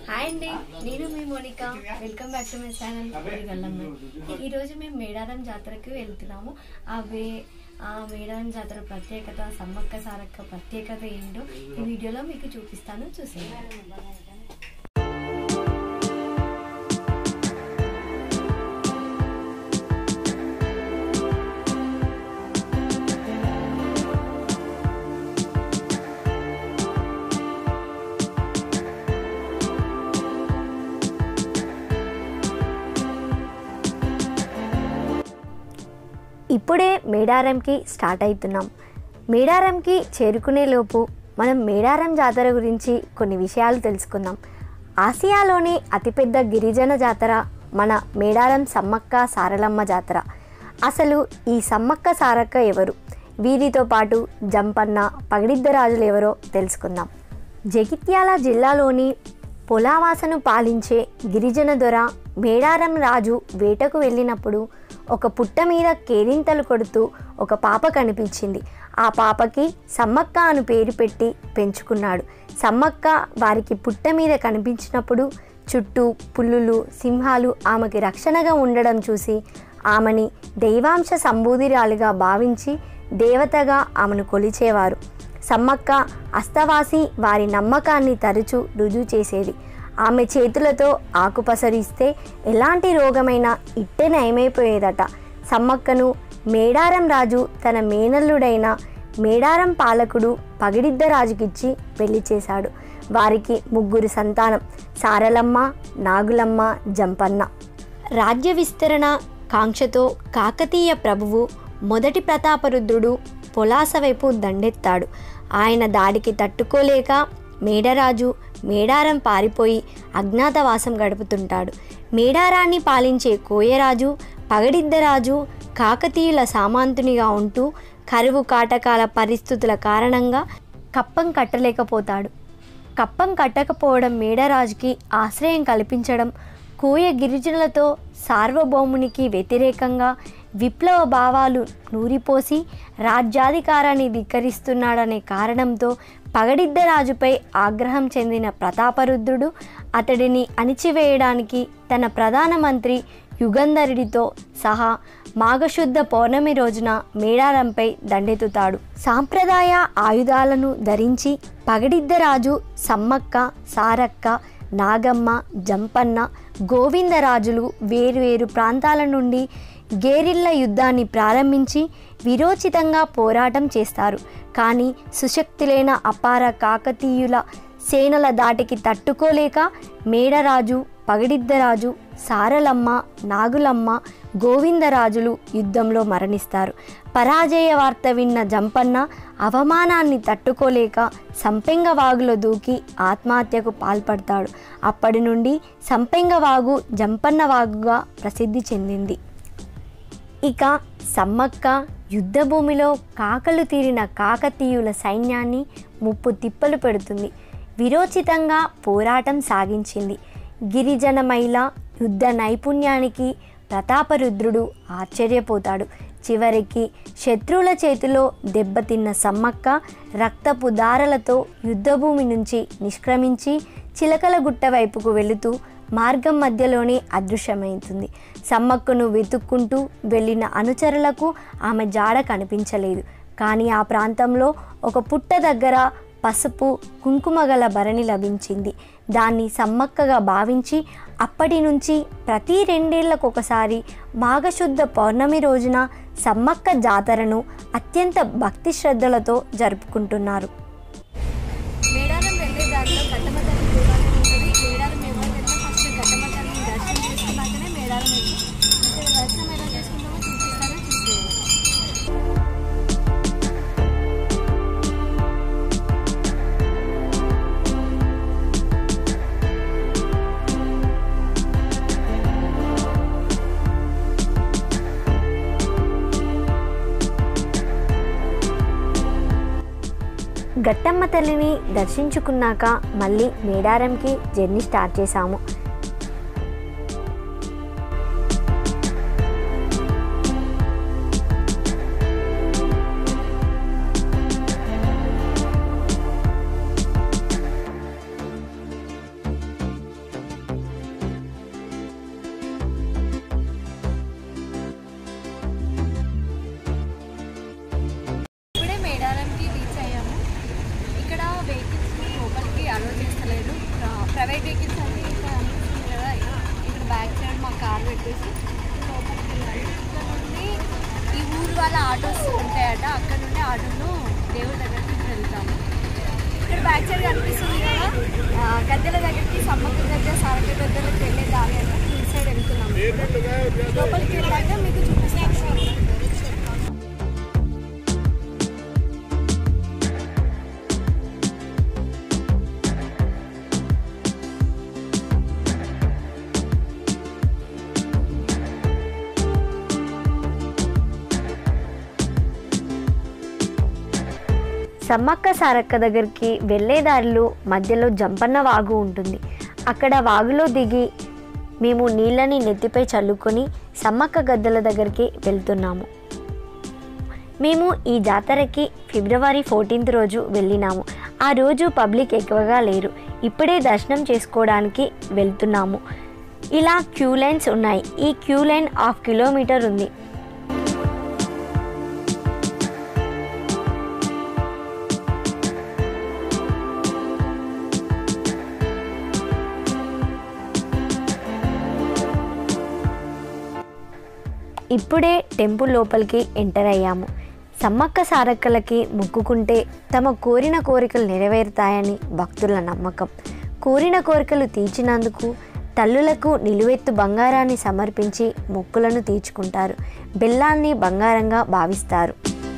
hi అండి నేను మీ Monika welcome back to my channel Gallamma ఈ రోజు మేము మేడారం జాతరకు వెళ్తున్నాము అవే ఆ మేడారం జాతర ప్రత్యేకత సమ్మక్క సారక్క ప్రత్యేకత ఏంటో ఈ వీడియోలో మీకు చూపిస్తాను చూసేయండి ఇప్పుడే మేడారంకి స్టార్ట్ అవుతున్నాం మేడారంకి చేరుకునే లోపు మనం మేడారం జాతర గురించి కొన్ని విషయాలు తెలుసుకుందాం ఆసియాలోని అతిపెద్ద గిరిజన జాతర మన మేడారం సమ్మక్క సారలమ్మ జాతర అసలు ఈ సమ్మక్క సారక్క ఎవరు వీరితో పాటు జంపన్న పగడిద్దరాజులు ఎవరో తెలుసుకుందాం జగిత్యాల జిల్లాలోని పొలావాసను పాలించే గిరిజన దొర మేడారం రాజు వేటకు వెళ్ళినప్పుడు ఒక పుట్ట మీద కేరింతలు కొడుతూ ఒక పాప కనిపించింది ఆ పాపకి సమ్మక్క అను పేరు పెట్టి పెంచుకున్నాడు సమ్మక్క వారికి పుట్ట మీద కనిపించినప్పుడు చుట్టూ పుల్లులు సింహాలు ఆమెకి రక్షణగా ఉండడం చూసి ఆమెని దైవాంశ సంబూధిరాలుగా భావించి దేవతగా ఆమెను కొలిచేవారు సమ్మక్క అస్తవాసి వారి నమ్మకాన్ని తరచూ రుజువు చేసేది ఆమె చేతులతో ఆకుపసరిస్తే ఎలాంటి రోగమైనా ఇట్టే నయమైపోయేదట సమ్మక్కను మేడారం రాజు తన మేనల్లుడైన మేడారం పాలకుడు పగిడిద్ద రాజుకిచ్చి పెళ్లి చేశాడు వారికి ముగ్గురు సంతానం సారలమ్మ నాగులమ్మ జంపన్న రాజ్య విస్తరణ కాంక్షతో కాకతీయ ప్రభువు మొదటి ప్రతాపరుద్రుడు పొలాస వైపు దండెత్తాడు ఆయన దాడికి తట్టుకోలేక మేడరాజు మేడారం పారిపోయి అజ్ఞాతవాసం గడుపుతుంటాడు మేడారాన్ని పాలించే కోయరాజు పగడిద్దరాజు కాకతీయుల సామాంతునిగా ఉంటూ కరువు కాటకాల పరిస్థితుల కారణంగా కప్పం కట్టలేకపోతాడు కప్పం కట్టకపోవడం మేడరాజుకి ఆశ్రయం కల్పించడం కోయ గిరిజనులతో సార్వభౌమునికి వ్యతిరేకంగా విప్లవ భావాలు నూరిపోసి రాజ్యాధికారాన్ని ధిక్కరిస్తున్నాడనే కారణంతో పగడిద్దరాజుపై ఆగ్రహం చెందిన ప్రతాపరుద్రుడు అతడిని అణిచివేయడానికి తన ప్రధానమంత్రి యుగంధరుడితో సహా మాఘశుద్ధ పౌర్ణమి రోజున మేడారంపై దండెత్తుతాడు సాంప్రదాయ ఆయుధాలను ధరించి పగడిద్దరాజు సమ్మక్క సారక్క నాగమ్మ జంపన్న గోవిందరాజులు వేరువేరు ప్రాంతాల నుండి గేరిల్ల యుద్ధాన్ని ప్రారంభించి విరోచితంగా పోరాటం చేస్తారు కానీ సుశక్తులైన అపార కాకతీయుల సేనల దాటికి తట్టుకోలేక మేడరాజు పగడిద్దరాజు సారలమ్మ నాగులమ్మ గోవిందరాజులు యుద్ధంలో మరణిస్తారు పరాజయ వార్త విన్న జంపన్న అవమానాన్ని తట్టుకోలేక సంపెంగవాగులో దూకి ఆత్మహత్యకు పాల్పడతాడు అప్పటి నుండి సంపెంగవాగు జంపన్నవాగుగా ప్రసిద్ధి చెందింది ఇక సమ్మక్క యుద్ధభూమిలో కాకలు తీరిన కాకతీయుల సైన్యాన్ని ముప్పు తిప్పలు పెడుతుంది విరోచితంగా పోరాటం సాగించింది గిరిజన మహిళ యుద్ధ నైపుణ్యానికి ప్రతాపరుద్రుడు ఆశ్చర్యపోతాడు చివరికి శత్రువుల చేతిలో దెబ్బతిన్న సమ్మక్క రక్తపు దారలతో యుద్ధభూమి నుంచి నిష్క్రమించి చిలకలగుట్ట వైపుకు వెళుతూ మార్గం మధ్యలోనే అదృశ్యమవుతుంది సమ్మక్కను వెతుక్కుంటూ వెళ్ళిన అనుచరులకు ఆమె జాడ కనిపించలేదు కానీ ఆ ప్రాంతంలో ఒక పుట్ట దగ్గర పసుపు కుంకుమ గల భరణి లభించింది దాన్ని సమ్మక్కగా భావించి అప్పటి నుంచి ప్రతి రెండేళ్లకు ఒకసారి మాఘశుద్ధ పౌర్ణమి రోజున సమ్మక్క జాతరను అత్యంత భక్తి శ్రద్ధలతో జరుపుకుంటున్నారు మేడారం వెళ్ళే దారిలో కట్టమ్మ తల్లి దేవాలయం ఉంటుంది మేడారం ఎవరు వెళ్ళినా ఫస్ట్ కట్టమ్మ తల్లిని దర్శనం చేసుకున్నాకనే మేడారం వెళ్ళి ఇక్కడ దర్శనం ఎలా చేసుకుంటామో చూపిస్తారో చూసేయండి గట్టమ్మ తల్లిని దర్శించుకున్నాక మళ్ళీ మేడారంకి జర్నీ స్టార్ట్ చేశాము రకాల ఆటోస్ ఉంటాయట అక్కడ నుండి ఆటోలో దేవుడి దగ్గరికి వెళ్తాము ఇక్కడ బ్యాక్ సైడ్ కనిపిస్తుంది కదా ఆ, గద్దెల దగ్గరికి సమ్మక్క గద్దె సారక గద్దెలకు వెళ్ళే దారి అంట ఈ సైడ్ వెళ్తున్నాము లోపలికి వెళ్ళాక మీకు చూపిస్తాను సమ్మక్క సారక్క దగ్గరికి వెళ్ళే దారిలో మధ్యలో జంపన్న వాగు ఉంటుంది అక్కడ వాగులో దిగి మేము నీళ్ళని నెత్తిపై చల్లుకొని సమ్మక్క గద్దెల దగ్గరికి వెళ్తున్నాము మేము ఈ జాతరకి ఫిబ్రవరి ఫోర్టీన్త్ రోజు వెళ్ళినాము ఆ రోజు పబ్లిక్ ఎక్కువగా లేరు ఇప్పుడే దర్శనం చేసుకోవడానికి వెళ్తున్నాము ఇలా క్యూ లైన్స్ ఉన్నాయి ఈ క్యూ లైన్ హాఫ్ కిలోమీటర్ ఉంది ఇప్పుడే టెంపుల్ లోపలికి ఎంటర్ అయ్యాము సమ్మక్క సారక్కలకి మొక్కుకుంటే తమ కోరిన కోరికలు నెరవేరుతాయని భక్తుల నమ్మకం కోరిన కోరికలు తీర్చినందుకు తల్లులకు నిలువెత్తు బంగారాన్ని సమర్పించి మొక్కులను తీర్చుకుంటారు బెల్లాన్ని బంగారంగా భావిస్తారు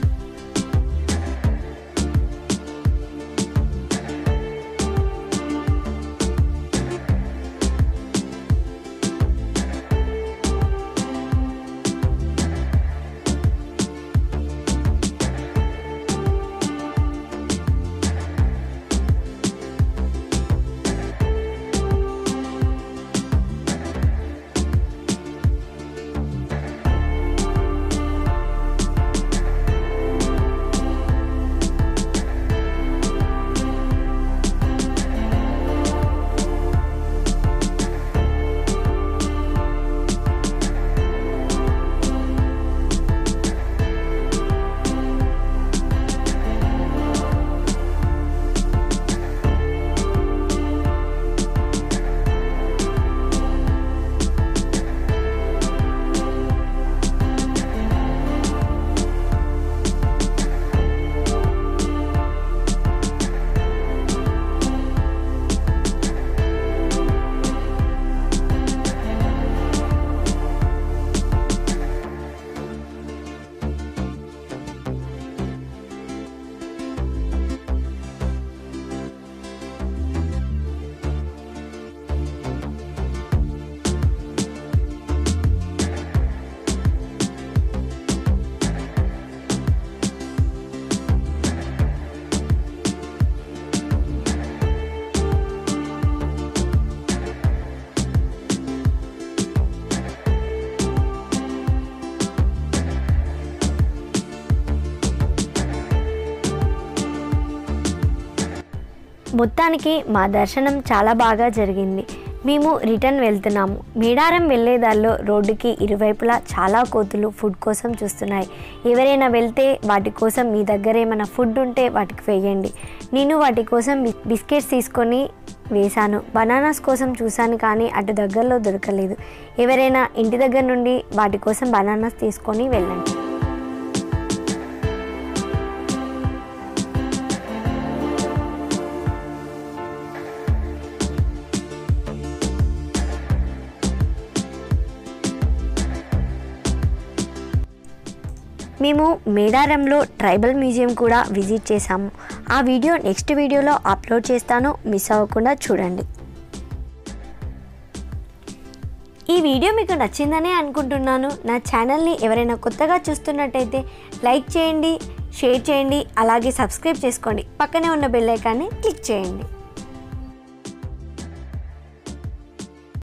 మొత్తానికి మా దర్శనం చాలా బాగా జరిగింది మేము రిటర్న్ వెళ్తున్నాము మేడారం వెళ్ళేదారిలో రోడ్డుకి ఇరువైపులా చాలా కోతులు ఫుడ్ కోసం చూస్తున్నాయి ఎవరైనా వెళ్తే వాటి కోసం మీ దగ్గర ఏమైనా ఫుడ్ ఉంటే వాటికి వేయండి నేను వాటి కోసం బి- బిస్కెట్స్ తీసుకొని వేశాను బనానాస్ కోసం చూశాను కానీ అటు దగ్గరలో దొరకలేదు ఎవరైనా ఇంటి దగ్గర నుండి వాటి కోసం బనానాస్ తీసుకొని వెళ్ళండి మేము మేడారంలో ట్రైబల్ మ్యూజియం కూడా విజిట్ చేశాము ఆ వీడియో నెక్స్ట్ వీడియోలో అప్లోడ్ చేస్తాను మిస్ అవ్వకుండా చూడండి ఈ వీడియో మీకు నచ్చిందనే అనుకుంటున్నాను నా ఛానల్ని ఎవరైనా కొత్తగా చూస్తున్నట్టయితే లైక్ చేయండి షేర్ చేయండి అలాగే సబ్స్క్రైబ్ చేసుకోండి పక్కనే ఉన్న బెల్ ఐకాన్ని క్లిక్ చేయండి